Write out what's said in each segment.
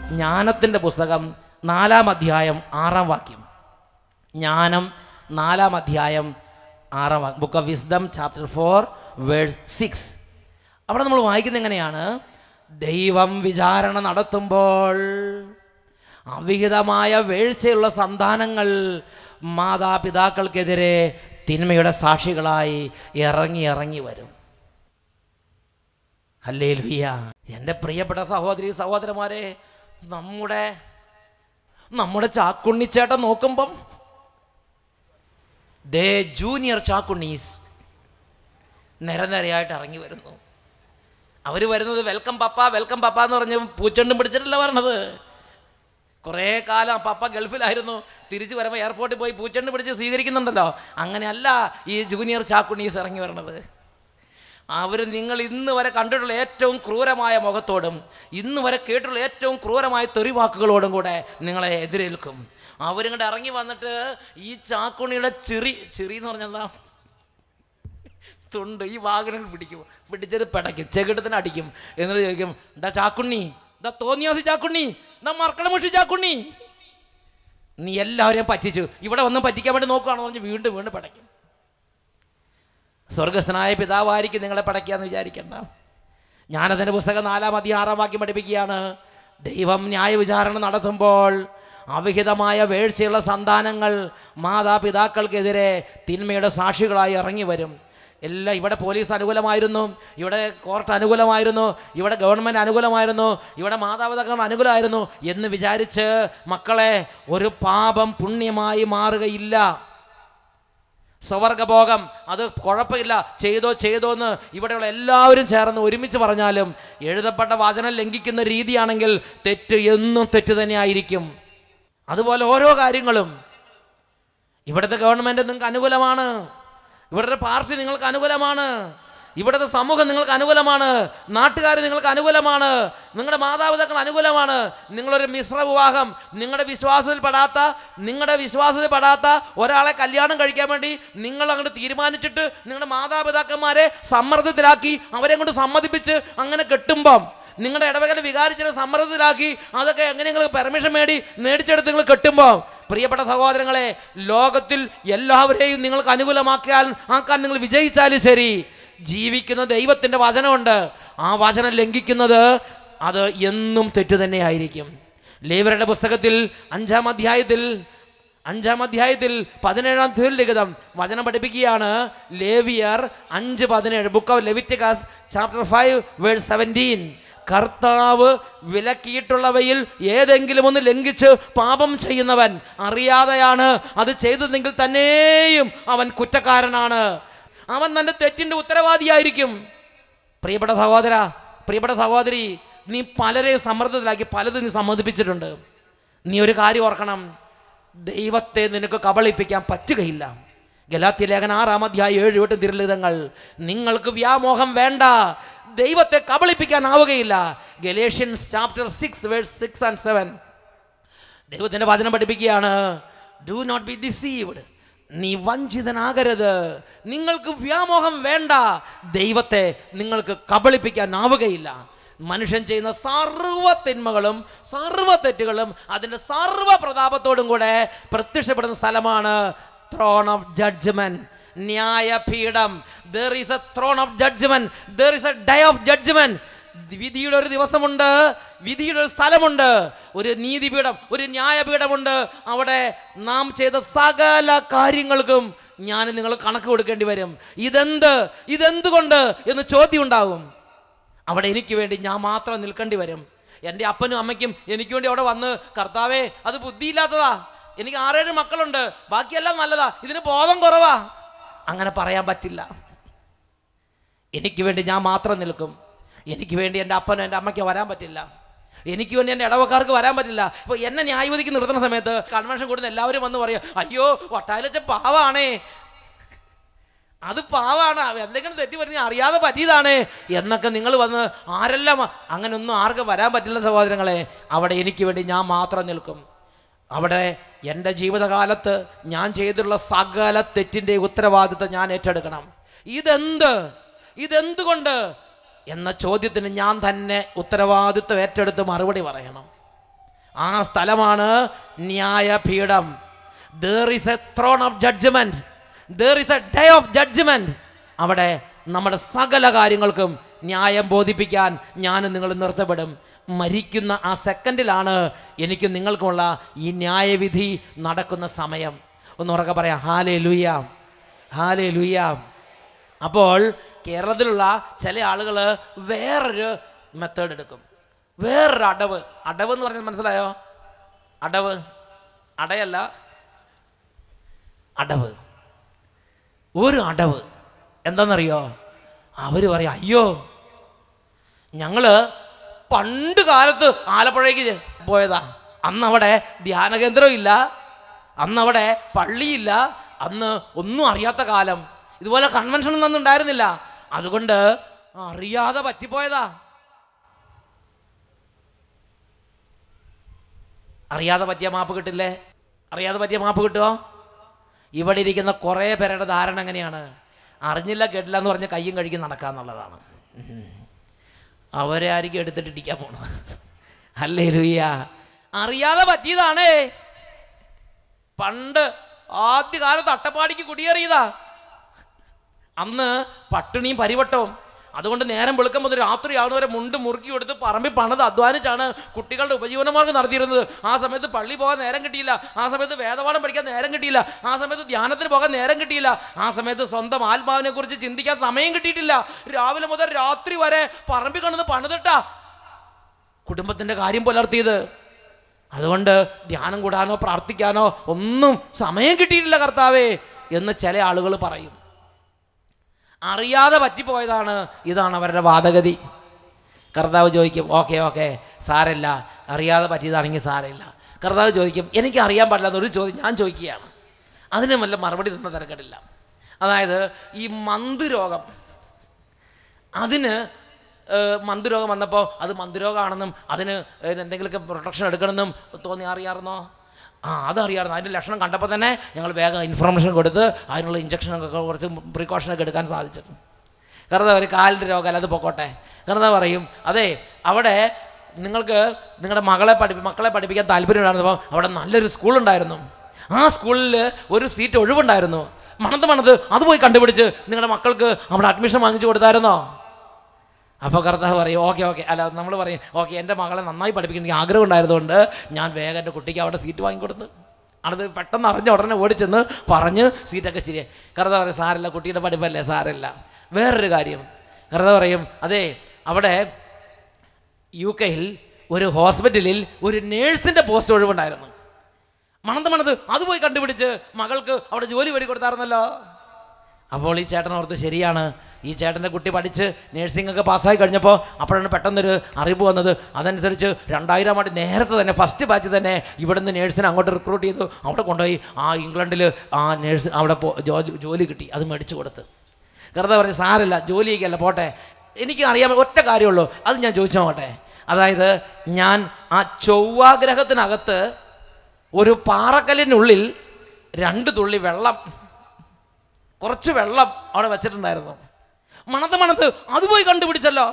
ജ്ഞാനത്തിൻ്റെ പുസ്തകം നാലാം അധ്യായം ആറാം വാക്യം ജ്ഞാനം നാലാം അധ്യായം ആറാം വാക്യം book of wisdom chapter four verse six അവിടെ നമ്മൾ വായിക്കുന്നത് എങ്ങനെയാണ് ദൈവം വിചാരണ നടത്തുമ്പോൾ അവിഹിതമായ വീഴ്ചയുള്ള സന്താനങ്ങൾ മാതാപിതാക്കൾക്കെതിരെ തിന്മയുടെ സാക്ഷികളായി ഇറങ്ങി ഇറങ്ങി വരും ഹല്ലേലൂയ എൻ്റെ പ്രിയപ്പെട്ട സഹോദരി സഹോദരന്മാരെ നമ്മുടെ നമ്മുടെ ചാക്കുണ്ണിച്ചേട്ടൻ നോക്കുമ്പം ദേ ജൂനിയർ ചാക്കുണ്ണീസ് നിരനിരയായിട്ട് ഇറങ്ങി വരുന്നു അവർ വരുന്നത് വെൽക്കം പപ്പ വെൽക്കം പപ്പ എന്ന് പറഞ്ഞ് പൂച്ചണ്ടും പിടിച്ചിട്ടല്ല പറഞ്ഞത് കുറേ കാലം പപ്പ ഗൾഫിലായിരുന്നു തിരിച്ചു വരുമ്പോൾ എയർപോർട്ടിൽ പോയി പൂച്ചണ്ട് പിടിച്ച് സ്വീകരിക്കുന്നുണ്ടല്ലോ അങ്ങനെയല്ല ഈ ജൂനിയർ ചാക്കുണ്ണീസ് ഇറങ്ങി വരണത് അവർ നിങ്ങൾ ഇന്ന് വരെ കണ്ടിട്ടുള്ള ഏറ്റവും ക്രൂരമായ മുഖത്തോടും ഇന്ന് വരെ കേട്ടിട്ടുള്ള ഏറ്റവും ക്രൂരമായ തെറിവാക്കുകളോടും കൂടെ നിങ്ങളെ എതിരേൽക്കും അവരിങ്ങോട്ട് ഇറങ്ങി വന്നിട്ട് ഈ ചാക്കുണിയുടെ ചിറി ചിറി എന്ന് പറഞ്ഞാൽ എന്താ തുണ്ട് ഈ വാഗനങ്ങൾ പിടിക്കും പിടിച്ചത് പിടയ്ക്കും ചെകിടത്തിന് അടിക്കും എന്നിട്ട് ചോദിക്കും എന്താ ചാക്കുണ്ണി എന്താ തോന്നിയാസി ചാക്കുണ്ണി എന്താ മർക്കടമുഷി ചാക്കുണ്ണി നീ എല്ലാവരെയും പറ്റിച്ചു ഇവിടെ വന്ന് പറ്റിക്കാൻ വേണ്ടി നോക്കുകയാണെന്ന് പറഞ്ഞ് വീണ്ടും വീണ്ടും പടയ്ക്കും സ്വർഗസ്ഥനായ പിതാവായിരിക്കും നിങ്ങളെ പടയ്ക്കാന്ന് വിചാരിക്കേണ്ട ഞാനതിൻ്റെ പുസ്തകം നാലാം അധികം ആറാം വാക്യം പഠിപ്പിക്കുകയാണ് ദൈവം ന്യായവിചാരണ നടത്തുമ്പോൾ അവിഹിതമായ വീഴ്ചയുള്ള സന്താനങ്ങൾ മാതാപിതാക്കൾക്കെതിരെ തിന്മയുടെ സാക്ഷികളായി ഇറങ്ങി വരും എല്ലാം ഇവിടെ പോലീസ് അനുകൂലമായിരുന്നു ഇവിടെ കോർട്ട് അനുകൂലമായിരുന്നു ഇവിടെ ഗവൺമെൻറ് അനുകൂലമായിരുന്നു ഇവിടെ മാതാപിതാക്കൾ അനുകൂലമായിരുന്നു എന്ന് വിചാരിച്ച് മക്കളെ ഒരു പാപം പുണ്യമായി മാറുകയില്ല സ്വവർഗഭോഗം അത് കുഴപ്പമില്ല ചെയ്തോ ചെയ്തോ എന്ന് ഇവിടെയുള്ള എല്ലാവരും ചേർന്ന് ഒരുമിച്ച് പറഞ്ഞാലും എഴുതപ്പെട്ട വചനം ലംഘിക്കുന്ന രീതിയാണെങ്കിൽ തെറ്റ് എന്നും തെറ്റ് തന്നെ ആയിരിക്കും അതുപോലെ ഓരോ കാര്യങ്ങളും ഇവിടുത്തെ ഗവൺമെൻറ് നിങ്ങൾക്ക് അനുകൂലമാണ് ഇവിടുത്തെ പാർട്ടി നിങ്ങൾക്ക് അനുകൂലമാണ് ഇവിടുത്തെ സമൂഹം നിങ്ങൾക്ക് അനുകൂലമാണ് നാട്ടുകാർ നിങ്ങൾക്ക് അനുകൂലമാണ് നിങ്ങളുടെ മാതാപിതാക്കൾ അനുകൂലമാണ് നിങ്ങളൊരു മിശ്ര വിവാഹം നിങ്ങളുടെ വിശ്വാസത്തിൽ പെടാത്ത നിങ്ങളുടെ വിശ്വാസത്തിൽ പെടാത്ത ഒരാളെ കല്യാണം കഴിക്കാൻ വേണ്ടി നിങ്ങൾ അങ്ങോട്ട് തീരുമാനിച്ചിട്ട് നിങ്ങളുടെ മാതാപിതാക്കന്മാരെ സമ്മർദ്ദത്തിലാക്കി അവരെ കൊണ്ട് സമ്മതിപ്പിച്ച് അങ്ങനെ കെട്ടുമ്പം നിങ്ങളുടെ ഇടവകല വികാരിച്ചിനെ സമ്മർദ്ദത്തിലാക്കി അതൊക്കെ എങ്ങനെ നിങ്ങൾ പെർമിഷൻ മേടി മേടിച്ചെടുത്ത് നിങ്ങൾ കെട്ടുമ്പോൾ പ്രിയപ്പെട്ട സഹോദരങ്ങളെ ലോകത്തിൽ എല്ലാവരെയും നിങ്ങൾക്ക് അനുകൂലമാക്കിയാൽ ആക്കാൻ നിങ്ങൾ വിജയിച്ചാലും ശരി ജീവിക്കുന്ന ദൈവത്തിൻ്റെ വചനമുണ്ട് ആ വചനം ലംഘിക്കുന്നത് അത് എന്നും തെറ്റു തന്നെയായിരിക്കും ലേവരുടെ പുസ്തകത്തിൽ അഞ്ചാം അധ്യായത്തിൽ അഞ്ചാം അധ്യായത്തിൽ പതിനേഴാം തീർലിഖിതം വചനം പഠിപ്പിക്കുകയാണ് ലേവിയർ അഞ്ച് പതിനേഴ് book of Leviticus chapter five verse seventeen കർത്താവ് വിലക്കിയിട്ടുള്ളവയിൽ ഏതെങ്കിലും ഒന്ന് ലംഘിച്ച് പാപം ചെയ്യുന്നവൻ അറിയാതെയാണ് അത് ചെയ്തതെങ്കിൽ തന്നെയും അവൻ കുറ്റക്കാരനാണ് അവൻ തൻ്റെ തെറ്റിൻ്റെ ഉത്തരവാദിയായിരിക്കും പ്രിയപ്പെട്ട സഹോദര പ്രിയപ്പെട്ട സഹോദരി നീ പലരെയും സമ്മർദ്ദത്തിലാക്കി പലതും നീ സമ്മതിപ്പിച്ചിട്ടുണ്ട് നീ ഒരു കാര്യം ഓർക്കണം ദൈവത്തെ നിനക്ക് കബളിപ്പിക്കാൻ പറ്റുകയില്ല ഗലാത്തി ലേഖന ആറാം അധ്യായം ഏഴ് എട്ട് തിരുലിതങ്ങൾ നിങ്ങൾക്ക് വ്യാമോഹം വേണ്ട ദൈവത്തെ കബളിപ്പിക്കാനാവുകയില്ല Galatians chapter six verse six and seven ദൈവത്തിൻ്റെ വചനം പഠിപ്പിക്കുകയാണ് ഡു നോട്ട് ബി ഡിസീവ്ഡ് നീ വഞ്ചിതനാകരുത് നിങ്ങൾക്ക് വ്യാമോഹം വേണ്ട ദൈവത്തെ നിങ്ങൾക്ക് കബളിപ്പിക്കാനാവുകയില്ല മനുഷ്യൻ ചെയ്യുന്ന സർവ്വ തിന്മകളും സർവ്വ തെറ്റുകളും അതിൻ്റെ സർവ്വ പ്രതാപത്തോടും കൂടെ പ്രത്യക്ഷപ്പെടുന്ന സ്ഥലമാണ് ത്രോൺ ഓഫ് ജഡ്ജ്മെന്റ് ന്യായപീഠം there is a throne of judgement there is a day of judgement വിധിയുടെ ഒരു ദിവസമുണ്ട് വിധിയുടെ ഒരു സ്ഥലമുണ്ട് ഒരു നീതിപീഠം ഒരു ന്യായപീഠമുണ്ട് അവിടെ നാം ചെയ്ത സകല കാര്യങ്ങൾക്കും ഞാൻ നിങ്ങൾ കണക്ക് കൊടുക്കേണ്ടി വരും ഇതെന്ത് ഇതെന്തുകൊണ്ട് എന്ന് ചോദ്യം ഉണ്ടാകും അവിടെ എനിക്ക് വേണ്ടി ഞാൻ മാത്രം നിൽക്കേണ്ടി വരും എൻ്റെ അപ്പനും അമ്മയ്ക്കും എനിക്ക് വേണ്ടി അവിടെ വന്ന് കർത്താവേ അത് ബുദ്ധിയില്ലാത്തതാ എനിക്ക് ആറേഴ് മക്കളുണ്ട് ബാക്കിയെല്ലാം നല്ലതാ ഇതിന് ബോധം കുറവാ അങ്ങനെ പറയാൻ പറ്റില്ല എനിക്ക് വേണ്ടി ഞാൻ മാത്രം നിൽക്കും എനിക്ക് വേണ്ടി എൻ്റെ അപ്പനും എൻ്റെ അമ്മയ്ക്ക് വരാൻ പറ്റില്ല എനിക്ക് വേണ്ടി എൻ്റെ ഇടവക്കാർക്ക് വരാൻ പറ്റില്ല ഇപ്പോൾ എന്നെ ന്യായവതിക്ക് നിർത്തുന്ന സമയത്ത് കൺവെൻഷൻ കൂടുന്ന എല്ലാവരും വന്ന് പറയും അയ്യോ വട്ടായിലച്ച പാവാണേ അത് പാവാണ് എന്തെങ്കിലും തെറ്റി പറഞ്ഞാൽ അറിയാതെ പറ്റിയതാണ് എന്നൊക്കെ നിങ്ങൾ വന്ന് ആരെല്ലാം അങ്ങനെയൊന്നും ആർക്കും വരാൻ പറ്റില്ല സഹോദരങ്ങളെ അവിടെ എനിക്ക് വേണ്ടി ഞാൻ മാത്രം നിൽക്കും അവിടെ എൻ്റെ ജീവിതകാലത്ത് ഞാൻ ചെയ്തിട്ടുള്ള സകല തെറ്റിൻ്റെ ഉത്തരവാദിത്വം ഞാൻ ഏറ്റെടുക്കണം ഇതെന്ത് ഇതെന്തുകൊണ്ട് എന്ന ചോദ്യത്തിന് ഞാൻ തന്നെ ഉത്തരവാദിത്വം ഏറ്റെടുത്ത് മറുപടി പറയണം ആ സ്ഥലമാണ് ന്യായപീഠം there is a throne of judgement there is a day of judgement അവിടെ നമ്മുടെ സകല കാര്യങ്ങൾക്കും ന്യായം ബോധിപ്പിക്കാൻ ഞാനും നിങ്ങൾ നിർത്തപ്പെടും മരിക്കുന്ന ആ സെക്കൻഡിലാണ് എനിക്ക് നിങ്ങൾക്കുമുള്ള ഈ ന്യായവിധി നടക്കുന്ന സമയം ഒന്ന് ഉറക്കെ പറയാം ഹാലേ ലുയ്യ ഹാലേ ലുയ്യ അപ്പോൾ കേരളത്തിലുള്ള ചില ആളുകൾ വേറൊരു മെത്തേഡ് എടുക്കും വേറൊരു അടവ് അടവ് എന്ന് പറഞ്ഞാൽ മനസ്സിലായോ അടവ് അടയല്ല അടവ് ഒരു അടവ് എന്താണെന്നറിയോ അവർ പറയും അയ്യോ ഞങ്ങള് പണ്ട് കാലത്ത് ആലപ്പുഴയ്ക്ക് പോയതാ അന്ന് അവിടെ ധ്യാന കേന്ദ്രമില്ല അന്ന് അവിടെ പള്ളിയില്ല അന്ന് ഒന്നും അറിയാത്ത കാലം ഇതുപോലെ കൺവെൻഷൻ ഒന്നും ഉണ്ടായിരുന്നില്ല അതുകൊണ്ട് അറിയാതെ പറ്റിപ്പോയതാ അറിയാതെ പറ്റിയ മാപ്പ് കിട്ടില്ലേ അറിയാതെ പറ്റിയ മാപ്പ് കിട്ടുമോ ഇവിടെ ഇരിക്കുന്ന കുറേ പേരുടെ ധാരണ എങ്ങനെയാണ് അറിഞ്ഞില്ല കേട്ടില്ല എന്ന് പറഞ്ഞ് കയ്യും കഴുകി നടക്കാന്നുള്ളതാണ് ഉം. അവരെ ആയിരിക്കും എടുത്തിട്ട് ഇടിക്കാൻ പോണത് അല്ലേ ലുയ്യ അറിയാതെ പറ്റിയതാണേ പണ്ട് ആദ്യകാലത്ത് അട്ടപ്പാടിക്ക് കുടിയേറിയതാ അന്ന് പട്ടിണിയും പരിവട്ടവും അതുകൊണ്ട് നേരം വെളുക്കം മുതൽ രാത്രിയാവുന്നവരെ മുണ്ട് മുറുക്കി കൊടുത്ത് പറമ്പിൽ പണിത് അധ്വാനിച്ചാണ് കുട്ടികളുടെ ഉപജീവനമാർഗ്ഗം നടത്തിയിരുന്നത് ആ സമയത്ത് പള്ളി പോകാൻ നേരം കിട്ടിയില്ല ആ സമയത്ത് വേദപാഠം പഠിക്കാൻ നേരം കിട്ടിയില്ല ആ സമയത്ത് ധ്യാനത്തിന് പോകാൻ നേരം കിട്ടിയില്ല ആ സമയത്ത് സ്വന്തം ആത്മാവിനെ കുറിച്ച് ചിന്തിക്കാൻ സമയം കിട്ടിയിട്ടില്ല രാവിലെ മുതൽ രാത്രി വരെ പറമ്പിൽ കണന്ന് പണിതിട്ടാ കുടുംബത്തിൻ്റെ കാര്യം പുലർത്തിയത് അതുകൊണ്ട് ധ്യാനം കൂടാനോ പ്രാർത്ഥിക്കാനോ ഒന്നും സമയം കിട്ടിയിട്ടില്ല കർത്താവേ എന്ന് ചില ആളുകൾ പറയും അറിയാതെ പറ്റിപ്പോയതാണ് ഇതാണ് അവരുടെ വാദഗതി കർത്താവ് ചോദിക്കും ഓക്കെ ഓക്കെ സാരമില്ല അറിയാതെ പറ്റിയതാണെങ്കിൽ സാരമില്ല കർത്താവ് ചോദിക്കും എനിക്ക് അറിയാൻ പാടില്ലാത്ത ഒരു ചോദ്യം ഞാൻ ചോദിക്കുകയാണ് അതിന് വല്ല മറുപടി തന്ന തിരക്കടില്ല അതായത് ഈ മന്ത് രോഗം അതിന് ഏഹ്, മന്ത് രോഗം വന്നപ്പോൾ അത് മന്ത് രോഗമാണെന്നും അതിന് ഏഹ്, എന്തെങ്കിലുമൊക്കെ പ്രൊട്ടക്ഷൻ എടുക്കണമെന്നും തോന്നി അറിയാമായിരുന്നോ ആ അതറിയാമായിരുന്നു അതിൻ്റെ ലക്ഷണം കണ്ടപ്പോൾ തന്നെ ഞങ്ങൾ വേഗം ഇൻഫർമേഷൻ കൊടുത്ത് അതിനുള്ള ഇഞ്ചക്ഷനൊക്കെ കുറച്ച് പ്രിക്കോഷനൊക്കെ എടുക്കാൻ സാധിച്ചു കർത്താവ് ഒരു കാലിൻ്റെ രോഗമല്ല അത് പൊക്കോട്ടെ കർത്താവ് പറയും അതെ അവിടെ നിങ്ങൾക്ക് നിങ്ങളുടെ മകളെ പഠിപ്പി മക്കളെ പഠിപ്പിക്കാൻ താല്പര്യം ഉണ്ടായിരുന്നപ്പോൾ അവിടെ നല്ലൊരു സ്കൂളുണ്ടായിരുന്നു ആ സ്കൂളിൽ ഒരു സീറ്റ് ഒഴിവുണ്ടായിരുന്നു മണത്ത് മണത്ത് അത് പോയി കണ്ടുപിടിച്ച് നിങ്ങളുടെ മക്കൾക്ക് അവിടെ അഡ്മിഷൻ വാങ്ങിച്ചു കൊടുത്തായിരുന്നോ അപ്പോൾ കർത്താവ് പറയും ഓക്കെ ഓക്കെ അല്ല നമ്മൾ പറയും ഓക്കെ എൻ്റെ മകളെ നന്നായി പഠിപ്പിക്കാൻ എനിക്ക് ആഗ്രഹം ഉണ്ടായതുകൊണ്ട് ഞാൻ വേഗം എൻ്റെ കുട്ടിക്ക് അവിടെ സീറ്റ് വാങ്ങിക്കൊടുത്തു അത് പെട്ടെന്ന് അറിഞ്ഞ ഉടനെ ഓടിച്ചെന്ന് പറഞ്ഞ് സീറ്റൊക്കെ ശരിയായി കർത്താവ് പറയും സാരല്ല കുട്ടിയുടെ പഠിപ്പല്ലേ സാരല്ല വേറൊരു കാര്യം കർത്താവ് പറയും അതെ അവിടെ യു കെയിൽ ഒരു ഹോസ്പിറ്റലിൽ ഒരു നേഴ്സിൻ്റെ പോസ്റ്റ് ഒഴിവുണ്ടായിരുന്നു മണത്ത് മണത്ത് അത് പോയി കണ്ടുപിടിച്ച് മകൾക്ക് അവിടെ ജോലി വഴി കൊടുത്തായിരുന്നല്ലോ അപ്പോൾ ഈ ചേട്ടൻ ഓർത്ത് ശരിയാണ് ഈ ചേട്ടൻ്റെ കുട്ടി പഠിച്ച് നേഴ്സിംഗ് ഒക്കെ പാസ്സായി കഴിഞ്ഞപ്പോൾ അപ്പോഴാണ് പെട്ടെന്നൊരു അറിവ് വന്നത് അതനുസരിച്ച് രണ്ടായിരം ആണ്ട് നേരത്തെ തന്നെ ഫസ്റ്റ് ബാച്ച് തന്നെ ഇവിടുന്ന് നേഴ്സിനെ അങ്ങോട്ട് റിക്രൂട്ട് ചെയ്തു അവിടെ കൊണ്ടുപോയി ആ ഇംഗ്ലണ്ടിൽ ആ നേഴ്സ് അവിടെ പോ- ജോ- ജോലി കിട്ടി അത് മേടിച്ചു കൊടുത്ത് വെറുതെ പറഞ്ഞ് സാരല്ല ജോലിയൊക്കെ അല്ല പോട്ടെ എനിക്ക് അറിയാൻ ഒറ്റ കാര്യമുള്ളൂ അത് ഞാൻ ചോദിച്ചു നോക്കട്ടെ അതായത് ഞാൻ ആ ചൊവ്വാഗ്രഹത്തിനകത്ത് ഒരു പാറക്കല്ലിനുള്ളിൽ രണ്ട് തുള്ളി വെള്ളം കുറച്ച് വെള്ളം അവിടെ വെച്ചിട്ടുണ്ടായിരുന്നു മണത്ത് മണത്ത് അത് പോയി കണ്ടുപിടിച്ചല്ലോ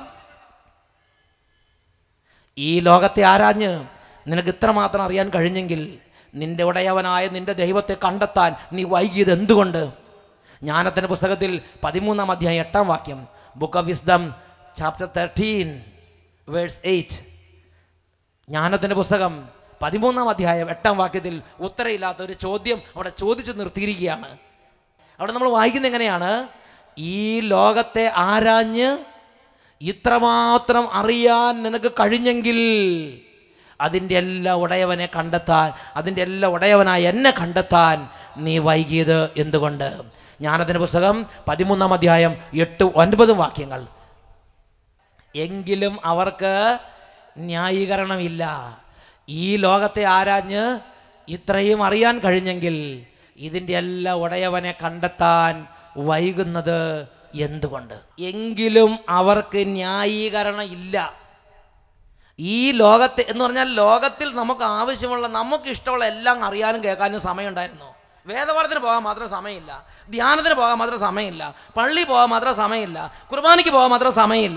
ഈ ലോകത്തെ ആരാഞ്ഞ് നിനക്ക് ഇത്രമാത്രം അറിയാൻ കഴിഞ്ഞെങ്കിൽ നിന്റെ ഉടയവനായ നിന്റെ ദൈവത്തെ കണ്ടെത്താൻ നീ വൈകിയത് എന്തുകൊണ്ട് ജ്ഞാനത്തിൻ്റെ പുസ്തകത്തിൽ പതിമൂന്നാം അധ്യായം എട്ടാം വാക്യം book of wisdom chapter thirteen verse eight ജ്ഞാനത്തിൻ്റെ പുസ്തകം പതിമൂന്നാം അധ്യായം എട്ടാം വാക്യത്തിൽ ഉത്തരയില്ലാത്ത ഒരു ചോദ്യം അവിടെ ചോദിച്ചു നിർത്തിയിരിക്കുകയാണ് അവിടെ നമ്മൾ വായിക്കുന്നത് എങ്ങനെയാണ് ഈ ലോകത്തെ ആരാഞ്ഞ് ഇത്രമാത്രം അറിയാൻ നിനക്ക് കഴിഞ്ഞെങ്കിൽ അതിൻ്റെ എല്ലാ ഉടയവനെ കണ്ടെത്താൻ അതിൻ്റെ എല്ലാ ഉടയവനായ എന്നെ കണ്ടെത്താൻ നീ വൈകിയത് എന്തുകൊണ്ട് ജ്ഞാനത്തിൻ്റെ പുസ്തകം പതിമൂന്നാം അധ്യായം എട്ട് ഒൻപതും വാക്യങ്ങൾ എങ്കിലും അവർക്ക് ന്യായീകരണമില്ല ഈ ലോകത്തെ ആരാഞ്ഞ് ഇത്രയും അറിയാൻ കഴിഞ്ഞെങ്കിൽ ഇതിൻ്റെ എല്ലാ ഉടയവനെ കണ്ടെത്താൻ വൈകുന്നത് എന്തുകൊണ്ട് എങ്കിലും അവർക്ക് ന്യായീകരണം ഇല്ല ഈ ലോകത്തെ എന്ന് പറഞ്ഞാൽ ലോകത്തിൽ നമുക്ക് ആവശ്യമുള്ള നമുക്ക് ഇഷ്ടമുള്ള എല്ലാം അറിയാനും കേൾക്കാനും സമയമുണ്ടായിരുന്നു വേദപാഠത്തിന് പോകാൻ മാത്രം സമയമില്ല ധ്യാനത്തിന് പോകാൻ മാത്രം സമയമില്ല പള്ളി പോകാൻ മാത്രം സമയമില്ല കുർബാനയ്ക്ക് പോകാൻ മാത്രം സമയമില്ല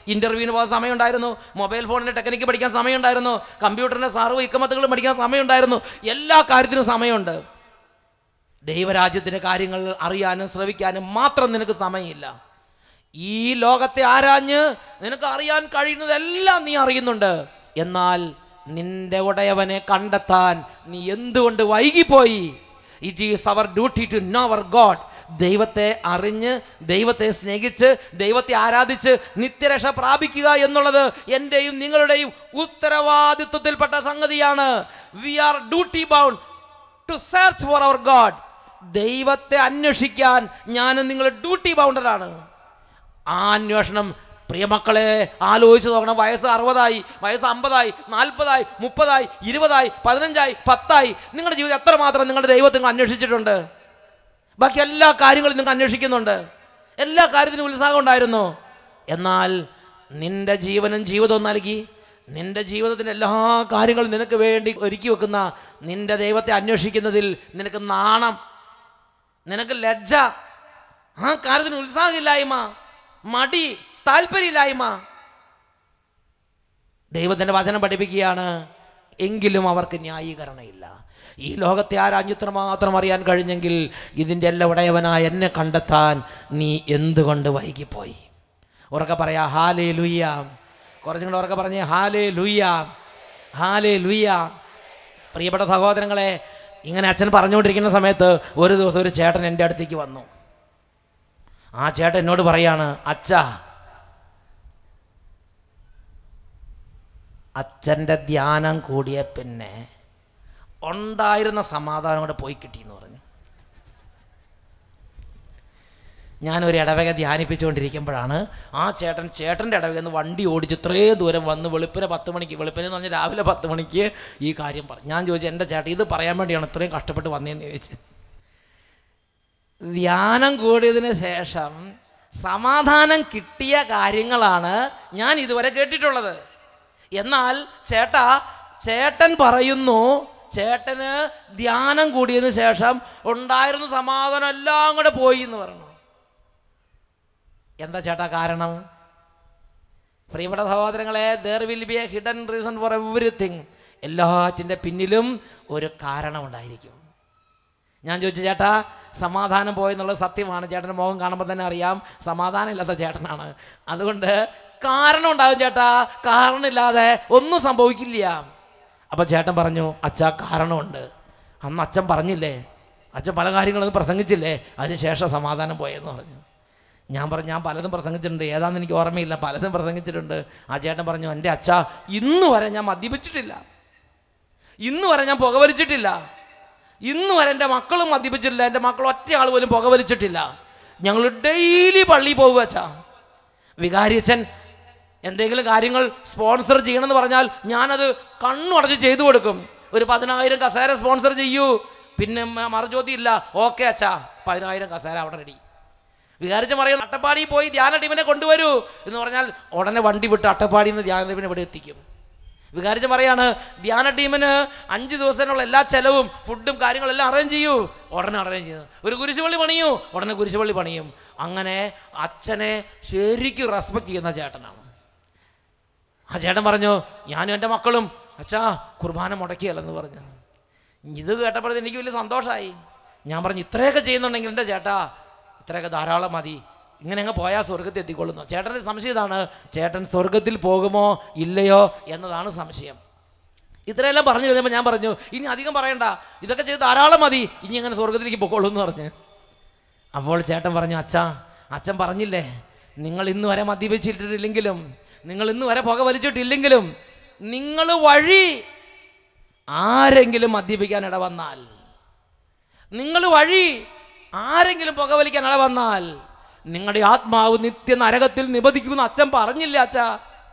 ഇൻ്റർവ്യൂവിന് പോകാൻ സമയമുണ്ടായിരുന്നു മൊബൈൽ ഫോണിൻ്റെ ടെക്നിക്ക് പഠിക്കാൻ സമയമുണ്ടായിരുന്നു കമ്പ്യൂട്ടറിൻ്റെ സർവ്വ ഇക്കമത്തുകൾ പഠിക്കാൻ സമയമുണ്ടായിരുന്നു എല്ലാ കാര്യത്തിനും സമയമുണ്ട് ദൈവരാജ്യത്തിൻ്റെ കാര്യങ്ങൾ അറിയാനും ശ്രവിക്കാനും മാത്രം നിനക്ക് സമയമില്ല ഈ ലോകത്തെ ആരാഞ്ഞ് നിനക്ക് അറിയാൻ കഴിയുന്നതെല്ലാം നീ അറിയുന്നുണ്ട് എന്നാൽ നിന്റെ ഉടയവനെ കണ്ടെത്താൻ നീ എന്തുകൊണ്ട് വൈകിപ്പോയി it is our duty to know our God ദൈവത്തെ അറിഞ്ഞ് ദൈവത്തെ സ്നേഹിച്ച് ദൈവത്തെ ആരാധിച്ച് നിത്യരക്ഷ പ്രാപിക്കുക എന്നുള്ളത് എൻ്റെയും നിങ്ങളുടെയും ഉത്തരവാദിത്വത്തിൽപ്പെട്ട സംഗതിയാണ് we are duty bound to search for our God ദൈവത്തെ അന്വേഷിക്കാൻ ഞാനും നിങ്ങൾ ഡ്യൂട്ടി ബൗണ്ടറാണ് ആ അന്വേഷണം പ്രിയമക്കളെ ആലോചിച്ച് നോക്കണം വയസ്സ് അറുപതായി വയസ്സ് അമ്പതായി നാൽപ്പതായി മുപ്പതായി ഇരുപതായി പതിനഞ്ചായി പത്തായി നിങ്ങളുടെ ജീവിതം എത്രമാത്രം നിങ്ങളുടെ ദൈവത്തെ നിങ്ങൾ അന്വേഷിച്ചിട്ടുണ്ട് ബാക്കി എല്ലാ കാര്യങ്ങളും നിങ്ങൾ അന്വേഷിക്കുന്നുണ്ട് എല്ലാ കാര്യത്തിനും ഉത്സാഹം ഉണ്ടായിരുന്നു എന്നാൽ നിന്റെ ജീവനും ജീവിതവും നൽകി നിന്റെ ജീവിതത്തിൻ്റെ എല്ലാ കാര്യങ്ങളും നിനക്ക് വേണ്ടി ഒരുക്കി വെക്കുന്ന നിന്റെ ദൈവത്തെ അന്വേഷിക്കുന്നതിൽ നിനക്ക് നാണം നിനക്ക് ലജ്ജ ആ കാര്യത്തിന് ഉത്സാഹമില്ലായ്മ മടി താല്പര്യമില്ലായ്മ ദൈവത്തിൻ്റെ വചനം പഠിപ്പിക്കുകയാണ് എങ്കിലും അവർക്ക് ന്യായീകരണമില്ല ഈ ലോകത്തെ ആരാഞ്ഞിത്ര മാത്രം അറിയാൻ കഴിഞ്ഞെങ്കിൽ ഇതിൻ്റെ എല്ലാം ഉടയവനായ എന്നെ കണ്ടെത്താൻ നീ എന്തുകൊണ്ട് വൈകിപ്പോയി ഉറക്കെ പറയാ ഹാലേ ലുയ്യ കുറച്ചും കൂടെ ഉറക്കെ പറഞ്ഞേ ഹാലേ ലുയ്യ ഹാലേ ലുയ്യ പ്രിയപ്പെട്ട സഹോദരങ്ങളെ ഇങ്ങനെ അച്ഛൻ പറഞ്ഞുകൊണ്ടിരിക്കുന്ന സമയത്ത് ഒരു ദിവസം ഒരു ചേട്ടൻ എൻ്റെ അടുത്തേക്ക് വന്നു ആ ചേട്ടൻ എന്നോട് പറയാണ് അച്ഛാ അച്ഛൻ്റെ ധ്യാനം കൂടിയ പിന്നെ ഉണ്ടായിരുന്ന സമാധാനം കൂടെ പോയി കിട്ടിയെന്ന് പറഞ്ഞു ഞാനൊരു ഇടവക ധ്യാനിപ്പിച്ചുകൊണ്ടിരിക്കുമ്പോഴാണ് ആ ചേട്ടൻ ചേട്ടൻ്റെ ഇടവക നിന്ന് വണ്ടി ഓടിച്ച് ഇത്രയും ദൂരം വന്ന് വെളുപ്പിനെ പത്ത് മണിക്ക് വെളുപ്പിനെ എന്ന് പറഞ്ഞാൽ രാവിലെ പത്ത് മണിക്ക് ഈ കാര്യം പറഞ്ഞു ഞാൻ ചോദിച്ചു എൻ്റെ ചേട്ടൻ ഇത് പറയാൻ വേണ്ടിയാണ് ഇത്രയും കഷ്ടപ്പെട്ട് വന്നതെന്ന് ചോദിച്ചു ധ്യാനം കൂടിയതിന് ശേഷം സമാധാനം കിട്ടിയ കാര്യങ്ങളാണ് ഞാൻ ഇതുവരെ കേട്ടിട്ടുള്ളത് എന്നാൽ ചേട്ടാ ചേട്ടൻ പറയുന്നു ചേട്ടന് ധ്യാനം കൂടിയതിന് ശേഷം ഉണ്ടായിരുന്ന സമാധാനം എല്ലാം കൂടെ പോയി എന്ന് പറഞ്ഞു എന്താ ചേട്ടാ കാരണം പ്രിയപ്പെട്ട സഹോദരങ്ങളെ there will be a hidden reason for everything എല്ലാറ്റിൻ്റെ പിന്നിലും ഒരു കാരണമുണ്ടായിരിക്കും ഞാൻ ചോദിച്ചു ചേട്ടാ സമാധാനം പോയെന്നുള്ളത് സത്യമാണ് ചേട്ടൻ്റെ മുഖം കാണുമ്പോൾ തന്നെ അറിയാം സമാധാനം ഇല്ലാത്ത ചേട്ടനാണ് അതുകൊണ്ട് കാരണം ഉണ്ടാകും ചേട്ടാ കാരണമില്ലാതെ ഒന്നും സംഭവിക്കില്ല അപ്പോൾ ചേട്ടൻ പറഞ്ഞു അച്ഛാ കാരണമുണ്ട് അന്ന് അച്ഛൻ പറഞ്ഞില്ലേ അച്ഛൻ പല കാര്യങ്ങളൊന്നും പ്രസംഗിച്ചില്ലേ അതിന് ശേഷം സമാധാനം പോയെന്ന് പറഞ്ഞു ഞാൻ പറഞ്ഞു ഞാൻ പലതും പ്രസംഗിച്ചിട്ടുണ്ട് ഏതാണെന്ന് എനിക്ക് ഓർമ്മയില്ല പലതും പ്രസംഗിച്ചിട്ടുണ്ട് ആ ചേട്ടൻ പറഞ്ഞു എൻ്റെ അച്ഛ ഇന്ന് വരെ ഞാൻ മദ്യപിച്ചിട്ടില്ല ഇന്ന് വരെ ഞാൻ പുകവലിച്ചിട്ടില്ല ഇന്ന് വരെ എൻ്റെ മക്കളും മദ്യപിച്ചിട്ടില്ല എൻ്റെ മക്കൾ ഒറ്റ ആൾ പോലും പുകവലിച്ചിട്ടില്ല ഞങ്ങൾ ഡെയിലി പള്ളിയിൽ പോകുക അച്ഛാ വികാരിയച്ഛൻ എന്തെങ്കിലും കാര്യങ്ങൾ സ്പോൺസർ ചെയ്യണമെന്ന് പറഞ്ഞാൽ ഞാനത് കണ്ണുടച്ച് ചെയ്തു കൊടുക്കും ഒരു പതിനായിരം കസേര സ്പോൺസർ ചെയ്യൂ പിന്നെ മ- മറുചോദ്യം ഇല്ല ഓക്കെ അച്ഛാ പതിനായിരം കസേര അവിടെ റെഡി വികാരിച്ച പറയും അട്ടപ്പാടി പോയി ധ്യാന ടീമിനെ കൊണ്ടുവരൂ എന്ന് പറഞ്ഞാൽ ഉടനെ വണ്ടി വിട്ട് അട്ടപ്പാടിയിൽ നിന്ന് ധ്യാന ടീമിനെ ഇവിടെ എത്തിക്കും വികാരിച്ച പറയാണ് ധ്യാന ടീമിന് അഞ്ച് ദിവസത്തിനുള്ള എല്ലാ ചെലവും ഫുഡും കാര്യങ്ങളെല്ലാം അറേഞ്ച് ചെയ്യൂ ഉടനെ അറേഞ്ച് ചെയ്യുന്നു ഒരു കുരിശുപള്ളി പണിയൂ ഉടനെ കുരിശുപള്ളി പണിയും അങ്ങനെ അച്ഛനെ ശരിക്കും റെസ്പെക്ട് ചെയ്യുന്ന ചേട്ടനാണ് ആ ചേട്ടൻ പറഞ്ഞു ഞാനും എൻ്റെ മക്കളും അച്ഛാ കുർബാന മുടക്കിയല്ലെന്ന് പറഞ്ഞു ഇത് കേട്ടപ്പോഴത്തെ എനിക്ക് വലിയ സന്തോഷമായി ഞാൻ പറഞ്ഞു ഇത്രയൊക്കെ ചെയ്യുന്നുണ്ടെങ്കിൽ എൻ്റെ ചേട്ടാ ഇത്രയൊക്കെ ധാരാളം മതി ഇങ്ങനെ അങ്ങ് പോയാൽ സ്വർഗത്തിൽ എത്തിക്കൊള്ളുന്നു ചേട്ടൻ്റെ സംശയം ഇതാണ് ചേട്ടൻ സ്വർഗത്തിൽ പോകുമോ ഇല്ലയോ എന്നതാണ് സംശയം ഇത്രയെല്ലാം പറഞ്ഞു കഴിഞ്ഞപ്പോൾ ഞാൻ പറഞ്ഞു ഇനി അധികം പറയണ്ട ഇതൊക്കെ ചെയ്ത് ധാരാളം മതി ഇനി അങ്ങനെ സ്വർഗത്തിലേക്ക് പൊക്കോളൂ എന്ന് പറഞ്ഞ് അപ്പോൾ ചേട്ടൻ പറഞ്ഞു അച്ഛാ അച്ഛൻ പറഞ്ഞില്ലേ നിങ്ങൾ ഇന്ന് വരെ മദ്യപിച്ചിട്ടില്ലെങ്കിലും നിങ്ങൾ ഇന്ന് വരെ പുക വലിച്ചിട്ടില്ലെങ്കിലും നിങ്ങൾ വഴി ആരെങ്കിലും മദ്യപിക്കാൻ ഇട വന്നാൽ നിങ്ങൾ വഴി ആരെങ്കിലും പുകവലിക്കാൻ ഇട വന്നാൽ നിങ്ങളുടെ ആത്മാവ് നിത്യ നരകത്തിൽ നിബദിക്കുമെന്ന് അച്ഛൻ പറഞ്ഞില്ല അച്ഛാ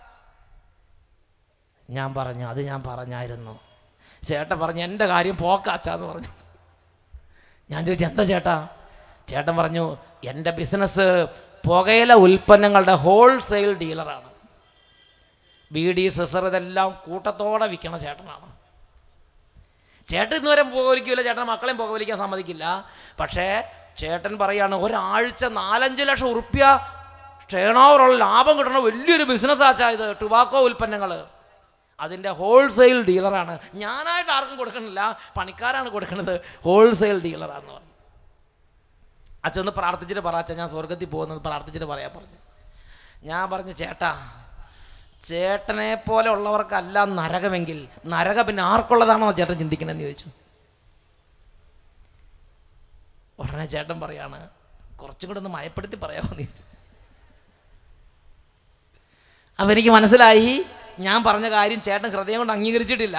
ഞാൻ പറഞ്ഞു അത് ഞാൻ പറഞ്ഞായിരുന്നു ചേട്ടൻ പറഞ്ഞു എൻ്റെ കാര്യം പോക്കാച്ചാന്ന് പറഞ്ഞു ഞാൻ ചോദിച്ചു എന്താ ചേട്ടാ ചേട്ടൻ പറഞ്ഞു എൻ്റെ ബിസിനസ് പുകയില ഉൽപ്പന്നങ്ങളുടെ ഹോൾസെയിൽ ഡീലറാണ് ബീഡി സിസർ ഇതെല്ലാം കൂട്ടത്തോടെ വിൽക്കണ ചേട്ടനാണ് ചേട്ടൻ ഇന്നുവരെ പുകവലിക്കില്ല ചേട്ടൻ മക്കളെയും പുകവലിക്കാൻ സമ്മതിക്കില്ല പക്ഷേ ചേട്ടൻ പറയാണ് ഒരാഴ്ച നാലഞ്ച് ലക്ഷം ഉറുപ്യ ടേൺ ഓവറുള്ള ലാഭം കിട്ടണ വലിയൊരു ബിസിനസ് ആച്ചാ ഇത് ടുബാക്കോ ഉൽപ്പന്നങ്ങൾ അതിൻ്റെ ഹോൾസെയിൽ ഡീലറാണ് ഞാനായിട്ട് ആർക്കും കൊടുക്കണില്ല പണിക്കാരാണ് കൊടുക്കുന്നത് ഹോൾസെയിൽ ഡീലറാന്ന് പറഞ്ഞു അച്ഛൻ ഒന്ന് പ്രാർത്ഥിച്ചിട്ട് പറ അച്ഛൻ ഞാൻ സ്വർഗത്തിൽ പോകുന്നത് പ്രാർത്ഥിച്ചിട്ട് പറയാൻ പറഞ്ഞു ഞാൻ പറഞ്ഞു ചേട്ടാ ചേട്ടനെ പോലെ ഉള്ളവർക്കല്ല നരകമെങ്കിൽ നരക പിന്നെ ആർക്കുള്ളതാണോ ചേട്ടൻ ചിന്തിക്കണമെന്ന് ചോദിച്ചു ഉടനെ ചേട്ടൻ പറയാണ് കുറച്ചും കൂടെ ഒന്ന് മയപ്പെടുത്തി പറയാമെന്ന് ചോദിച്ചു അപ്പം എനിക്ക് മനസ്സിലായി ഞാൻ പറഞ്ഞ കാര്യം ചേട്ടൻ ഹൃദയം കൊണ്ട് അംഗീകരിച്ചിട്ടില്ല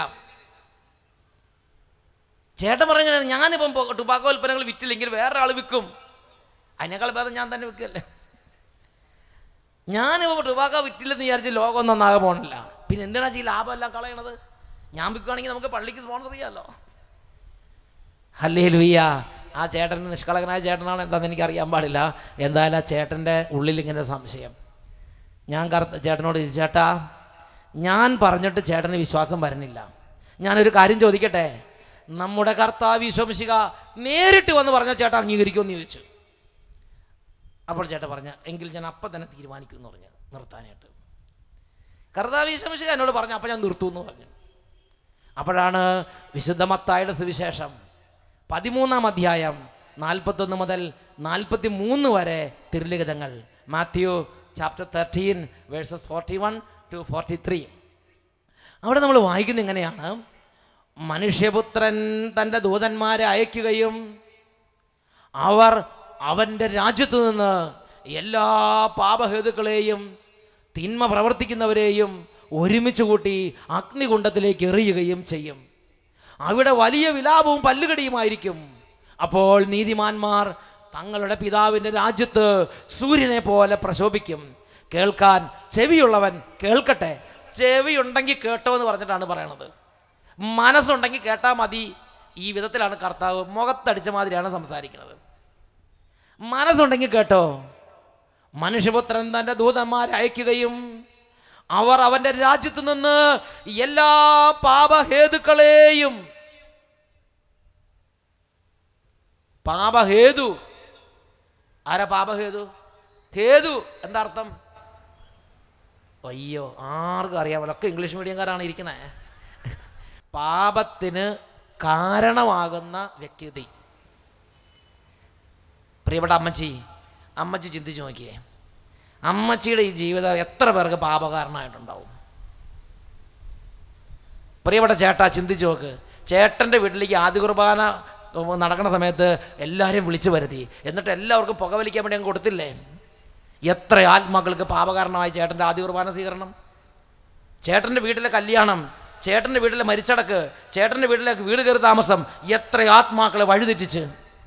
ചേട്ടൻ പറഞ്ഞ ഞാനിപ്പം പോ- ടുബാക്കോ ഉൽപ്പന്നങ്ങൾ വിറ്റില്ലെങ്കിൽ വേറെ ആൾ വിൽക്കും അതിനേക്കാൾ ഭേദം ഞാൻ തന്നെ വിൽക്കല്ലേ ഞാനിപ്പോൾ ടുബാക്കോ വിറ്റില്ലെന്ന് വിചാരിച്ച് ലോകം നന്നാകാൻ പോകണില്ല പിന്നെ എന്തിനാ ഈ ലാഭമെല്ലാം കളയണത് ഞാൻ വിൽക്കുകയാണെങ്കിൽ നമുക്ക് പള്ളിക്ക് സ്പോൺസർ ചെയ്യാമല്ലോ അല്ലേ ലുയ്യ ആ ചേട്ടൻ നിഷ്കളങ്കനായ ചേട്ടനാണ് എന്താണെന്ന് എനിക്ക് അറിയാൻ പാടില്ല എന്തായാലും ആ ചേട്ടൻ്റെ ഉള്ളിൽ ഇങ്ങനെ ഒരു സംശയം ഞാൻ കറുത്ത ചേട്ടനോട് ചോദിച്ചു ചേട്ടാ ഞാൻ പറഞ്ഞിട്ട് ചേട്ടന് വിശ്വാസം വരണില്ല ഞാനൊരു കാര്യം ചോദിക്കട്ടെ നമ്മുടെ കർത്താവ് വിശ്വമിശിക നേരിട്ട് വന്ന് പറഞ്ഞ ചേട്ടാ അംഗീകരിക്കുമെന്ന് ചോദിച്ചു അപ്പോൾ ചേട്ടൻ പറഞ്ഞ എങ്കിൽ ഞാൻ അപ്പം തന്നെ തീരുമാനിക്കും എന്ന് പറഞ്ഞു നിർത്താനായിട്ട് കർത്താവ് വിശ്വമിശിക എന്നോട് പറഞ്ഞു അപ്പം ഞാൻ നിർത്തും എന്ന് പറഞ്ഞു അപ്പോഴാണ് വിശുദ്ധ മത്തായുടെ സുവിശേഷം പതിമൂന്നാം അധ്യായം നാൽപ്പത്തൊന്ന് മുതൽ നാൽപ്പത്തി മൂന്ന് വരെ തിരുലിഖിതങ്ങൾ Matthew chapter thirteen verses forty one to forty three അവിടെ നമ്മൾ വായിക്കുന്നത് ഇങ്ങനെയാണ് മനുഷ്യപുത്രൻ തൻ്റെ ദൂതന്മാരെ അയക്കുകയും അവർ അവൻ്റെ രാജ്യത്തു നിന്ന് എല്ലാ പാപഹേതുക്കളെയും തിന്മ പ്രവർത്തിക്കുന്നവരെയും ഒരുമിച്ച് കൂട്ടി അഗ്നികുണ്ഡത്തിലേക്ക് എറിയുകയും ചെയ്യും അവിടെ വലിയ വിലാപവും പല്ലുകടിയുമായിരിക്കും അപ്പോൾ നീതിമാന്മാർ തങ്ങളുടെ പിതാവിൻ്റെ രാജ്യത്ത് സൂര്യനെ പോലെ പ്രശോഭിക്കും കേൾക്കാൻ ചെവിയുള്ളവൻ കേൾക്കട്ടെ ചെവിയുണ്ടെങ്കിൽ കേട്ടോ എന്ന് പറഞ്ഞിട്ടാണ് പറയണത് മനസ്സുണ്ടെങ്കിൽ കേട്ടാൽ മതി ഈ വിധത്തിലാണ് കർത്താവ് മുഖത്തടിച്ച മാതിരിയാണ് സംസാരിക്കുന്നത് മനസ്സുണ്ടെങ്കിൽ കേട്ടോ മനുഷ്യപുത്രൻ തൻ്റെ ദൂതന്മാരെ അയക്കുകയും അവർ അവൻ്റെ രാജ്യത്ത് നിന്ന് എല്ലാ പാപഹേതുക്കളെയും പാപഹേതു ആരാ പാപഹേതു ഹേതു എന്താ അർത്ഥം അയ്യോ ആർക്കും അറിയാമല്ലോ ഒക്കെ ഇംഗ്ലീഷ് മീഡിയംകാരാണ് ഇരിക്കണേ പാപത്തിന് കാരണമാകുന്ന വ്യക്തി പ്രിയപ്പെട്ട അമ്മച്ചി അമ്മച്ചി ചിന്തിച്ചു നോക്കിയേ അമ്മച്ചിയുടെ ഈ ജീവിതം എത്ര പേർക്ക് പാപകാരണമായിട്ടുണ്ടാവും പ്രിയപ്പെട്ട ചേട്ടാ ചിന്തിച്ചു നോക്ക് ചേട്ടൻ്റെ വീട്ടിലേക്ക് ആദ്യ കുർബാന നടക്കുന്ന സമയത്ത് എല്ലാവരെയും വിളിച്ചു വരുത്തി എന്നിട്ട് എല്ലാവർക്കും പുകവലിക്കാൻ വേണ്ടി അങ്ങ് കൊടുത്തില്ലേ എത്ര ആത്മാക്കൾക്ക് പാപകാരണമായി ചേട്ടൻ്റെ ആദ്യ കുർബാന സ്വീകരണം ചേട്ടൻ്റെ വീട്ടിലെ കല്യാണം ചേട്ടൻ്റെ വീട്ടിലെ മരിച്ചടക്ക് ചേട്ടൻ്റെ വീട്ടിലെ വീട് കയറി താമസം എത്ര ആത്മാക്കളെ വഴിതെറ്റിച്ച്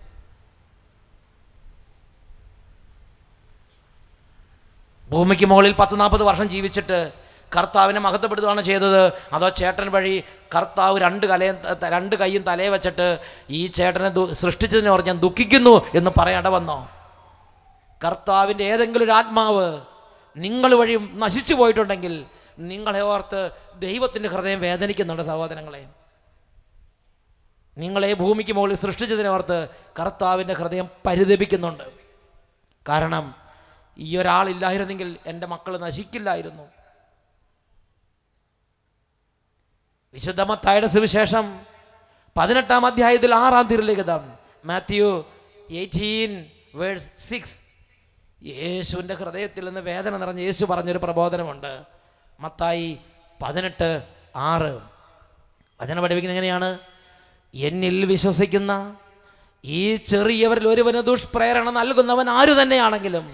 ഭൂമിക്ക് മുകളിൽ പത്ത് നാൽപ്പത് വർഷം ജീവിച്ചിട്ട് കർത്താവിനെ മഹത്വപ്പെടുത്തുകയാണ് ചെയ്തത് അതോ ചേട്ടൻ വഴി കർത്താവ് രണ്ട് കലയും ത- രണ്ട് കൈയും തലയെ വെച്ചിട്ട് ഈ ചേട്ടനെ ദു- സൃഷ്ടിച്ചതിനെ ഓർത്ത് ഞാൻ ദുഃഖിക്കുന്നു എന്ന് പറയേണ്ട വന്നോ കർത്താവിൻ്റെ ഏതെങ്കിലും ഒരു ആത്മാവ് നിങ്ങൾ വഴി നശിച്ചു പോയിട്ടുണ്ടെങ്കിൽ നിങ്ങളെ ഓർത്ത് ദൈവത്തിൻ്റെ ഹൃദയം വേദനിക്കുന്നുണ്ട് സഹോദരങ്ങളെ നിങ്ങളെ ഭൂമിക്ക് മുകളിൽ സൃഷ്ടിച്ചതിനെ ഓർത്ത് കർത്താവിൻ്റെ ഹൃദയം പരിതപിക്കുന്നുണ്ട് കാരണം ഈ ഒരാളില്ലായിരുന്നെങ്കിൽ എൻ്റെ മക്കൾ നശിക്കില്ലായിരുന്നു വിശുദ്ധ മത്തായുടെ സുവിശേഷം പതിനെട്ടാം അധ്യായത്തിൽ ആറാം തിരുലിഖിതം മാത്യു എയ്റ്റീൻ വേഴ്സ് സിക്സ് യേശുവിൻ്റെ ഹൃദയത്തിൽ നിന്ന് വേദന നിറഞ്ഞ യേശു പറഞ്ഞൊരു പ്രബോധനമുണ്ട് മത്തായി പതിനെട്ട് ആറ് വചനം പഠിപ്പിക്കുന്നത് എങ്ങനെയാണ് എന്നിൽ വിശ്വസിക്കുന്ന ഈ ചെറിയവരിൽ ഒരുവന് ദുഷ്പ്രേരണ നൽകുന്നവൻ ആരു തന്നെയാണെങ്കിലും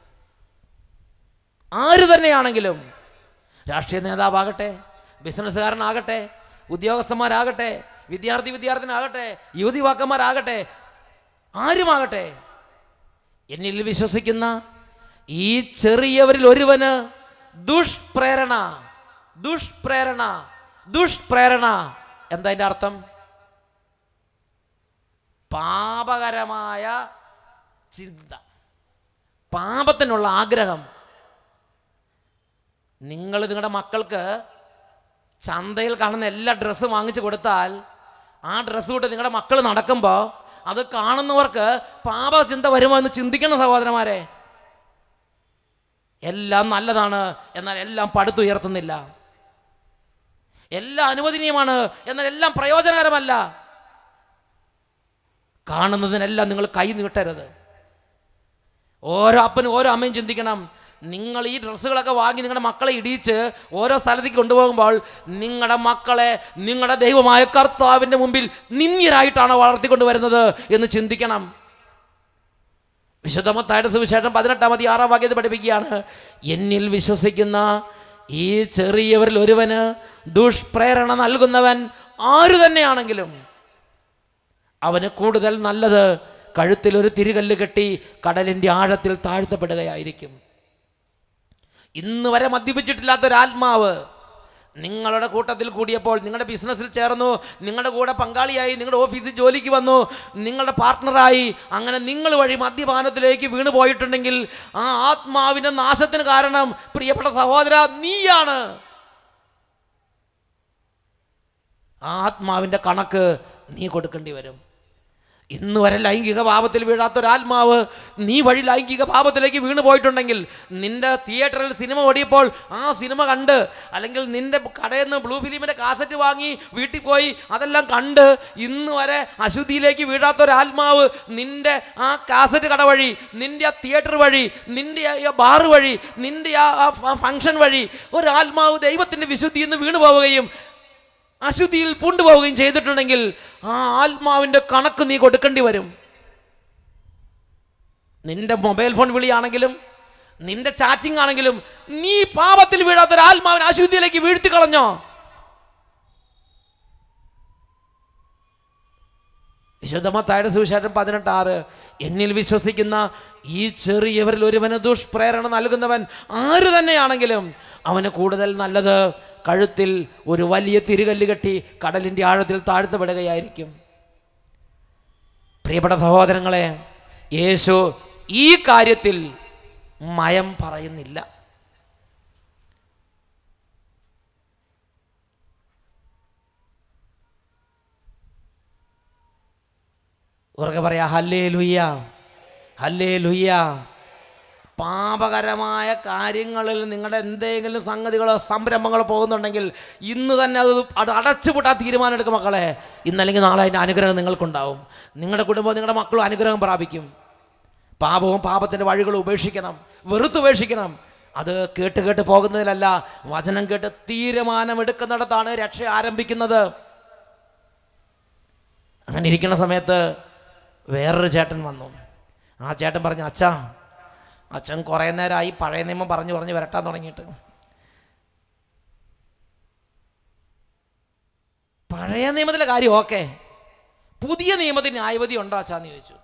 ആര് തന്നെയാണെങ്കിലും രാഷ്ട്രീയ നേതാവാകട്ടെ ബിസിനസ്സുകാരനാകട്ടെ ഉദ്യോഗസ്ഥന്മാരാകട്ടെ വിദ്യാർത്ഥി വിദ്യാർത്ഥിനാകട്ടെ യുവതി വാക്കന്മാരാകട്ടെ ആരുമാകട്ടെ എന്നിൽ വിശ്വസിക്കുന്ന ഈ ചെറിയവരിൽ ഒരുവന് ദുഷ്പ്രേരണ ദുഷ്പ്രേരണ ദുഷ്പ്രേരണ എന്താ അതിൻ്റെ അർത്ഥം പാപകരമായ ചിന്ത പാപത്തിനുള്ള ആഗ്രഹം നിങ്ങൾ നിങ്ങളുടെ മക്കൾക്ക് ചന്തയിൽ കാണുന്ന എല്ലാ ഡ്രസ്സും വാങ്ങിച്ചു കൊടുത്താൽ ആ ഡ്രസ്സ് വിട്ട് നിങ്ങളുടെ മക്കൾ നടക്കുമ്പോൾ അത് കാണുന്നവർക്ക് പാപചിന്ത വരുമോ എന്ന് ചിന്തിക്കണം സഹോദരന്മാരെ എല്ലാം നല്ലതാണ് എന്നാൽ എല്ലാം പടുത്തുയർത്തുന്നില്ല എല്ലാം അനുവദനീയമാണ് എന്നാൽ എല്ലാം പ്രയോജനകരമല്ല കാണുന്നതിനെല്ലാം നിങ്ങൾ കൈ നീട്ടരുത് ഓരോ അപ്പനും ഓരോ അമ്മയും ചിന്തിക്കണം നിങ്ങൾ ഈ ഡ്രസ്സുകളൊക്കെ വാങ്ങി നിങ്ങളുടെ മക്കളെ ഇടിച്ച് ഓരോ സ്ഥലത്തേക്ക് കൊണ്ടുപോകുമ്പോൾ നിങ്ങളുടെ മക്കളെ നിങ്ങളുടെ ദൈവമായ കർത്താവിൻ്റെ മുമ്പിൽ നിന്ദ്യരായിട്ടാണ് വളർത്തിക്കൊണ്ടുവരുന്നത് എന്ന് ചിന്തിക്കണം വിശുദ്ധമത്തായുടെ സുവിശേഷം പതിനെട്ടാമതി ആറാം വാക്യത്തിൽ പഠിപ്പിക്കുകയാണ് എന്നിൽ വിശ്വസിക്കുന്ന ഈ ചെറിയവരിൽ ഒരുവന് ദുഷ്പ്രേരണ നൽകുന്നവൻ ആരു തന്നെയാണെങ്കിലും അവന് കൂടുതൽ നല്ലത് കഴുത്തിൽ ഒരു തിരികല്ല് കെട്ടി കടലിൻ്റെ ആഴത്തിൽ താഴ്ത്തപ്പെടുകയായിരിക്കും ഇന്ന് വരെ മദ്യപിച്ചിട്ടില്ലാത്ത ഒരു ആത്മാവ് നിങ്ങളുടെ കൂട്ടത്തിൽ കൂടിയപ്പോൾ നിങ്ങളുടെ ബിസിനസ്സിൽ ചേർന്നു നിങ്ങളുടെ കൂടെ പങ്കാളിയായി നിങ്ങളുടെ ഓഫീസിൽ ജോലിക്ക് വന്നു നിങ്ങളുടെ പാർട്ട്ണറായി അങ്ങനെ നിങ്ങൾ വഴി മദ്യപാനത്തിലേക്ക് വീണു പോയിട്ടുണ്ടെങ്കിൽ ആ ആത്മാവിൻ്റെ നാശത്തിന് കാരണം പ്രിയപ്പെട്ട സഹോദര നീയാണ് ആ ആത്മാവിൻ്റെ കണക്ക് നീ കൊടുക്കേണ്ടി വരും ഇന്ന് വരെ ലൈംഗിക പാപത്തിൽ വീഴാത്ത ഒരാത്മാവ് നീ വഴി ലൈംഗിക പാപത്തിലേക്ക് വീണു പോയിട്ടുണ്ടെങ്കിൽ നിന്റെ തിയേറ്ററിൽ സിനിമ ഓടിയപ്പോൾ ആ സിനിമ കണ്ട് അല്ലെങ്കിൽ നിന്റെ കടയിൽ നിന്ന് ബ്ലൂ ഫിലിമിൻ്റെ കാസറ്റ് വാങ്ങി വീട്ടിൽ പോയി അതെല്ലാം കണ്ട് ഇന്ന് വരെ അശുദ്ധിയിലേക്ക് വീഴാത്ത ഒരാത്മാവ് നിന്റെ ആ കാസറ്റ് കട വഴി നിന്റെ ആ തിയേറ്റർ വഴി നിന്റെ ആ ബാറ് വഴി നിന്റെ ആ ഫംഗ്ഷൻ വഴി ഒരാത്മാവ് ദൈവത്തിൻ്റെ വിശുദ്ധിയിൽ നിന്ന് വീണു പോവുകയും അശുദ്ധിയിൽ പൂണ്ടുപോവുകയും ചെയ്തിട്ടുണ്ടെങ്കിൽ ആ ആത്മാവിൻ്റെ കണക്ക് നീ കൊടുക്കേണ്ടി വരും നിന്റെ മൊബൈൽ ഫോൺ വിളിയാണെങ്കിലും നിന്റെ ചാറ്റിംഗ് ആണെങ്കിലും നീ പാപത്തിൽ വീഴാത്ത ഒരു ആത്മാവിനെ അശുദ്ധിയിലേക്ക് വീഴ്ത്തി കളഞ്ഞോ വിശുദ്ധമത്തായുടെ സുവിശേഷം പതിനെട്ടാറ് എന്നിൽ വിശ്വസിക്കുന്ന ഈ ചെറിയവരിൽ ഒരുവന് ദുഷ്പ്രേരണ നൽകുന്നവൻ ആര് തന്നെയാണെങ്കിലും അവന് കൂടുതൽ നല്ലത് കഴുത്തിൽ ഒരു വലിയ തിരികല്ല് കെട്ടി കടലിൻ്റെ ആഴത്തിൽ താഴ്ത്തപ്പെടുകയായിരിക്കും പ്രിയപ്പെട്ട സഹോദരങ്ങളെ യേശു ഈ കാര്യത്തിൽ മയം പറയുന്നില്ല ഉറക്കെ പറയാ ഹല്ലേ ലുയ്യ ഹല്ലേ ലുയ്യ പാപകരമായ കാര്യങ്ങളിൽ നിങ്ങളുടെ എന്തെങ്കിലും സംഗതികളോ സംരംഭങ്ങളോ പോകുന്നുണ്ടെങ്കിൽ ഇന്ന് തന്നെ അത് അത് അടച്ചുപൂട്ടാൻ തീരുമാനം എടുക്കും മക്കളെ ഇന്നല്ലെങ്കിൽ നാളെ അതിൻ്റെ അനുഗ്രഹം നിങ്ങൾക്കുണ്ടാവും നിങ്ങളുടെ കുടുംബം നിങ്ങളുടെ മക്കളും അനുഗ്രഹം പ്രാപിക്കും പാപവും പാപത്തിൻ്റെ വഴികളും ഉപേക്ഷിക്കണം വെറുത്ത് ഉപേക്ഷിക്കണം അത് കേട്ട് കേട്ട് പോകുന്നതിലല്ല വചനം കേട്ട് തീരുമാനമെടുക്കുന്നിടത്താണ് രക്ഷ ആരംഭിക്കുന്നത് അങ്ങനെ ഇരിക്കുന്ന സമയത്ത് വേറൊരു ചേട്ടൻ വന്നു ആ ചേട്ടൻ പറഞ്ഞു അച്ഛാ അച്ഛൻ കുറേ നേരമായി പഴയ നിയമം പറഞ്ഞു പറഞ്ഞ് വരട്ടാൻ തുടങ്ങിയിട്ട് പഴയ നിയമത്തിലെ കാര്യം ഓക്കെ പുതിയ നിയമത്തിന് ന്യായവതി ഉണ്ടോ അച്ഛാന്ന് ചോദിച്ചു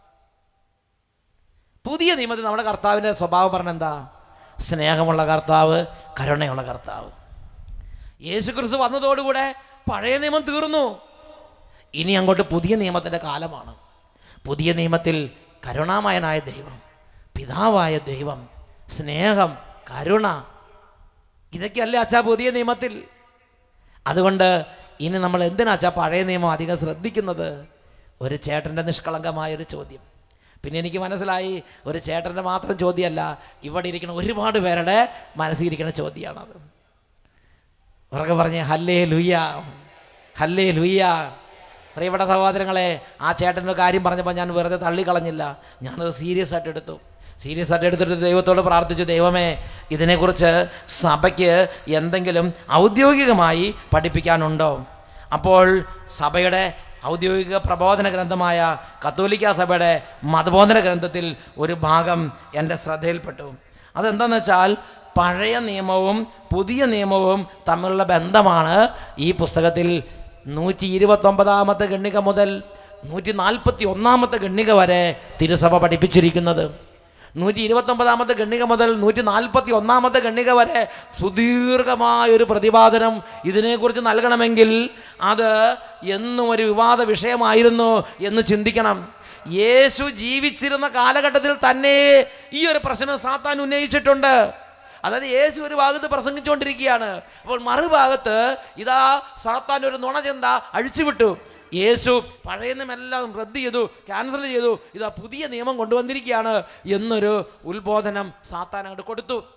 പുതിയ നിയമത്തിൽ നമ്മുടെ കർത്താവിൻ്റെ സ്വഭാവം പറഞ്ഞ എന്താ സ്നേഹമുള്ള കർത്താവ് കരുണയുള്ള കർത്താവ് യേശു ക്രിസ്തു വന്നതോടുകൂടെ പഴയ നിയമം തീർന്നു ഇനി അങ്ങോട്ട് പുതിയ നിയമത്തിൻ്റെ കാലമാണ് പുതിയ നിയമത്തിൽ കരുണാമയനായ ദൈവം പിതാവായ ദൈവം സ്നേഹം കരുണ ഇതൊക്കെയല്ലേ അച്ഛാ പുതിയ നിയമത്തിൽ അതുകൊണ്ട് ഇനി നമ്മൾ എന്തിനാ അച്ഛാ പഴയ നിയമം അധികം ശ്രദ്ധിക്കുന്നത് ഒരു ചേട്ടൻ്റെ നിഷ്കളങ്കമായ ഒരു ചോദ്യം പിന്നെ എനിക്ക് മനസ്സിലായി ഒരു ചേട്ടൻ്റെ മാത്രം ചോദ്യമല്ല ഇവിടെ ഇരിക്കുന്ന ഒരുപാട് പേരുടെ മനസ്സിരിക്കുന്ന ചോദ്യമാണത് ഉറക്കെ പറഞ്ഞ് ഹല്ലേ ലുയ്യ ഹല്ലേ ലുയ്യ പ്രിയപ്പെട്ട സഹോദരങ്ങളെ ആ ചേട്ടൻ്റെ കാര്യം പറഞ്ഞപ്പോൾ ഞാൻ വെറുതെ തള്ളിക്കളഞ്ഞില്ല ഞാനത് സീരിയസ് ആയിട്ട് എടുത്തു സീരിയസ് ആയിട്ട് എടുത്തിട്ട് ദൈവത്തോട് പ്രാർത്ഥിച്ചു ദൈവമേ ഇതിനെക്കുറിച്ച് സഭയ്ക്ക് എന്തെങ്കിലും ഔദ്യോഗികമായി പഠിപ്പിക്കാനുണ്ടോ അപ്പോൾ സഭയുടെ ഔദ്യോഗിക പ്രബോധന ഗ്രന്ഥമായ കത്തോലിക്ക സഭയുടെ മതബോധന ഗ്രന്ഥത്തിൽ ഒരു ഭാഗം എൻ്റെ ശ്രദ്ധയിൽപ്പെട്ടു അതെന്താണെന്ന് വെച്ചാൽ പഴയ നിയമവും പുതിയ നിയമവും തമ്മിലുള്ള ബന്ധമാണ് ഈ പുസ്തകത്തിൽ നൂറ്റി ഇരുപത്തൊമ്പതാമത്തെ ഗണ്ണിക മുതൽ നൂറ്റി നാൽപ്പത്തി ഒന്നാമത്തെ ഗണ്ണിക വരെ തിരുസഭ പഠിപ്പിച്ചിരിക്കുന്നത് നൂറ്റി ഇരുപത്തൊമ്പതാമത്തെ ഗണ്ണിക മുതൽ നൂറ്റി നാൽപ്പത്തി ഒന്നാമത്തെ ഗണ്ണിക വരെ സുദീർഘമായ ഒരു പ്രതിപാദനം ഇതിനെക്കുറിച്ച് നൽകണമെങ്കിൽ അത് എന്നും ഒരു വിവാദ വിഷയമായിരുന്നു എന്ന് ചിന്തിക്കണം യേശു ജീവിച്ചിരുന്ന കാലഘട്ടത്തിൽ തന്നെ ഈ ഒരു പ്രശ്നം സാത്താൻ ഉന്നയിച്ചിട്ടുണ്ട് അതായത് യേശു ഒരു ഭാഗത്ത് പ്രസംഗിച്ചുകൊണ്ടിരിക്കുകയാണ് അപ്പോൾ മറുഭാഗത്ത് ഇതാ സാത്താൻ ഒരു നുണചിന്ത അഴിച്ചുവിട്ടു യേശു പഴയ നിയമെല്ലാം റദ്ദ് ചെയ്തു ക്യാൻസൽ ചെയ്തു ഇതാ പുതിയ നിയമം കൊണ്ടുവന്നിരിക്കുകയാണ് എന്നൊരു ഉത്ബോധനം സാത്താൻ അങ്ങോട്ട് കൊടുത്തു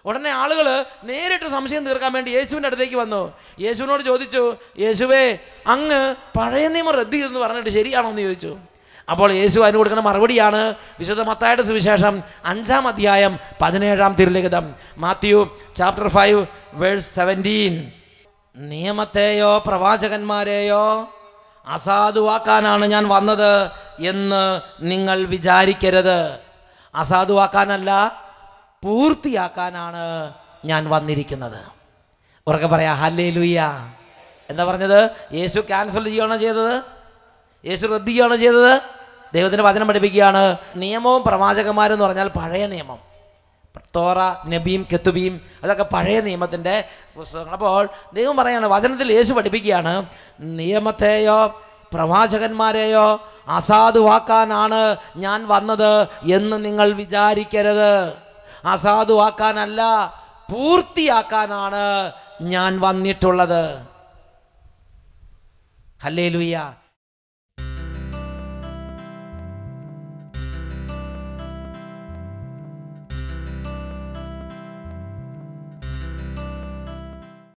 ഉടനെ ആളുകൾ നേരിട്ട് സംശയം തീർക്കാൻ വേണ്ടി യേശുവിൻ്റെ അടുത്തേക്ക് വന്നു യേശുവിനോട് ചോദിച്ചു യേശുവേ അങ്ങ് പഴയ നിയമം റദ്ദ് ചെയ്തെന്ന് പറഞ്ഞിട്ട് ശരിയാണോ എന്ന് ചോദിച്ചു അപ്പോൾ യേശു അതിന് കൊടുക്കുന്ന മറുപടിയാണ് വിശുദ്ധ മത്തായുടെ സുവിശേഷം അഞ്ചാം അധ്യായം പതിനേഴാം തിരുലിഖിതം Matthew chapter five verse seventeen നിയമത്തെയോ പ്രവാചകന്മാരെയോ അസാധുവാക്കാനാണ് ഞാൻ വന്നത് എന്ന് നിങ്ങൾ വിചാരിക്കരുത് അസാധുവാക്കാനല്ല പൂർത്തിയാക്കാനാണ് ഞാൻ വന്നിരിക്കുന്നത് ഉറക്കെ പറയാ ഹല്ലേ ലുയ്യ എന്താ പറഞ്ഞത് യേശു ക്യാൻസൽ ചെയ്യുകയാണോ ചെയ്തത് യേശു റദ്ദ് ചെയ്യുകയാണോ ചെയ്തത് ദൈവത്തിൻ്റെ വചനം പഠിപ്പിക്കുകയാണ് നിയമവും പ്രവാചകന്മാരും എന്ന് പറഞ്ഞാൽ പഴയ നിയമം തോറ നബീം കെത്തുബീം അതൊക്കെ പഴയ നിയമത്തിൻ്റെ പുസ്തകങ്ങൾ അപ്പോൾ ദൈവം പറയാണ് വചനത്തിൽ യേശു പഠിപ്പിക്കുകയാണ് നിയമത്തെയോ പ്രവാചകന്മാരെയോ അസാധുവാക്കാനാണ് ഞാൻ വന്നത് എന്ന് നിങ്ങൾ വിചാരിക്കരുത് അസാധുവാക്കാനല്ല പൂർത്തിയാക്കാനാണ് ഞാൻ വന്നിട്ടുള്ളത് ഹല്ലേ